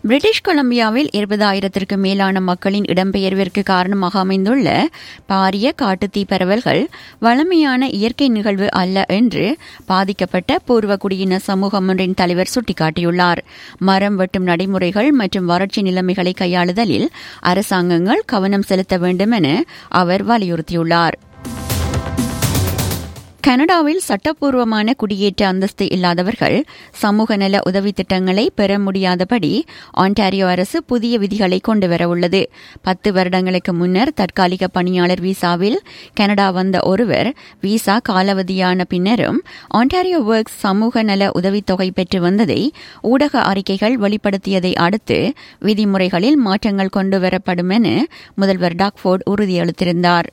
British கொலம்பியாவில் இருபதாயிரத்திற்கும் மேலான மக்களின் இடம்பெயர்விற்கு காரணமாக அமைந்துள்ள பாரிய காட்டுத்தீ பரவல்கள் வளமையான இயற்கை நிகழ்வு அல்ல என்று பாதிக்கப்பட்ட பூர்வ குடியின சமூகம் ஒன்றின் தலைவர் சுட்டிக்காட்டியுள்ளார் மரம் வெட்டும் நடைமுறைகள் மற்றும் வறட்சி நிலைமைகளை கையாளுதலில் அரசாங்கங்கள் கவனம் செலுத்த வேண்டும் என அவர் வலியுறுத்தியுள்ளார் கனடாவில் சட்டப்பூர்வமான குடியேற்ற அந்தஸ்து இல்லாதவர்கள் சமூக நல உதவி திட்டங்களை பெற முடியாதபடி ஆன்டாரியோ அரசு புதிய விதிகளை கொண்டுவரவுள்ளது பத்து வருடங்களுக்கு முன்னர் தற்காலிக பணியாளர் விசாவில் கனடா வந்த ஒருவர் விசா காலாவதியான பின்னரும் ஆன்டாரியோ ஒர்க்ஸ் சமூக நல உதவித்தொகை பெற்று வந்ததை ஊடக அறிக்கைகள் வெளிப்படுத்தியதை அடுத்து விதிமுறைகளில் மாற்றங்கள் கொண்டுவரப்படும் என முதல்வர் டாக்ஃபோர்ட் உறுதியளித்திருந்தார்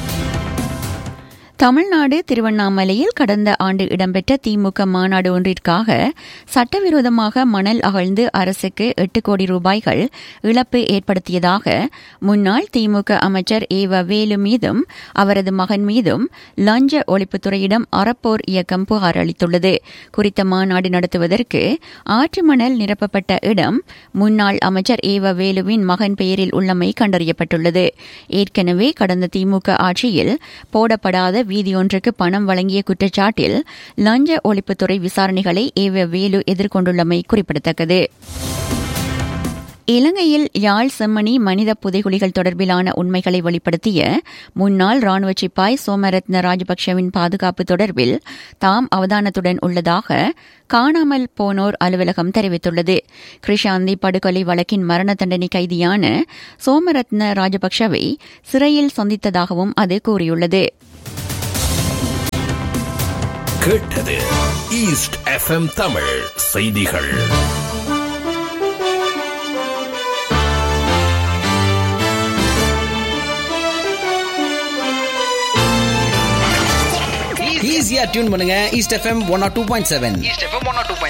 தமிழ்நாடு திருவண்ணாமலையில் கடந்த ஆண்டு இடம்பெற்ற திமுக மாநாடு ஒன்றிற்காக சட்டவிரோதமாக மணல் அகழ்ந்து அரசுக்கு எட்டு கோடி ரூபாய்கள் இழப்பு ஏற்படுத்தியதாக முன்னாள் திமுக அமைச்சர் ஏவ வேலு மீதும் அவரது மகன் மீதும் லஞ்ச ஒழிப்புத்துறையிடம் அறப்போர் இயக்கம் புகார் அளித்துள்ளது குறித்த மாநாடு நடத்துவதற்கு ஆற்று மணல் நிரப்பப்பட்ட இடம் முன்னாள் அமைச்சர் ஏவ வேலுவின் மகன் பெயரில் உள்ளமை கண்டறியப்பட்டுள்ளது ஏற்கனவே கடந்த திமுக ஆட்சியில் போடப்படாத வீதியொன்றுக்கு பணம் வழங்கிய குற்றச்சாட்டில் லஞ்ச ஒழிப்புத்துறை விசாரணைகளை ஏவ வேலு எதிர்கொண்டுள்ளமை குறிப்பிடத்தக்கது இலங்கையில் யாழ் செம்மணி மனித புதைகுலிகள் தொடர்பிலான உண்மைகளை வெளிப்படுத்திய முன்னாள் ராணுவ சிப்பாய் சோமரத்ன ராஜபக்சவின் பாதுகாப்பு தொடர்பில் தாம் அவதானத்துடன் உள்ளதாக காணாமல் போனோர் அலுவலகம் தெரிவித்துள்ளது கிருஷாந்தி படுகொலை வழக்கின் மரண தண்டனை கைதியான சோமரத்ன ராஜபக்சவை சிறையில் சந்தித்ததாகவும் அது கூறியுள்ளது கேட்டது ஈஸ்ட் எஃப்எம் தமிழ் செய்திகள் ஈஸியா டியூன் பண்ணுங்க East FM one oh two point seven East FM 102.7